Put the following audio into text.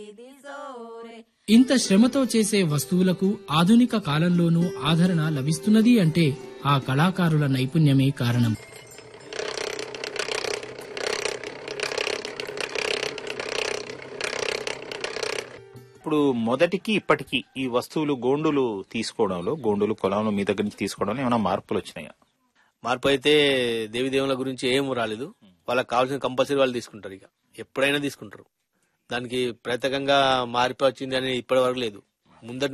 ఇంత శ్రమతో చేసే వస్తువులకు ఆధునిక కాలంలోనూ ఆదరణ లభిస్తున్నది అంటే ఆ కళాకారుల నైపుణ్యమే కారణం ఇప్పుడు మొదటికి ఇప్పటికి ఈ వస్తువులు గోండులు తీసుకోవడంలో గోండులు కులంలో మీ దగ్గర నుంచి తీసుకోవడంలో ఏమైనా మార్పులు వచ్చినాయా మార్పు అయితే దేవి దేవుల గురించి ఏం రాలేదు వాళ్ళకి కావాల్సిన కంపల్సరీ వాళ్ళు తీసుకుంటారు ఇక ఎప్పుడైనా తీసుకుంటారు దానికి ప్రత్యేకంగా మార్పు వచ్చింది అని ఇప్పటి వరకు లేదు ముందటి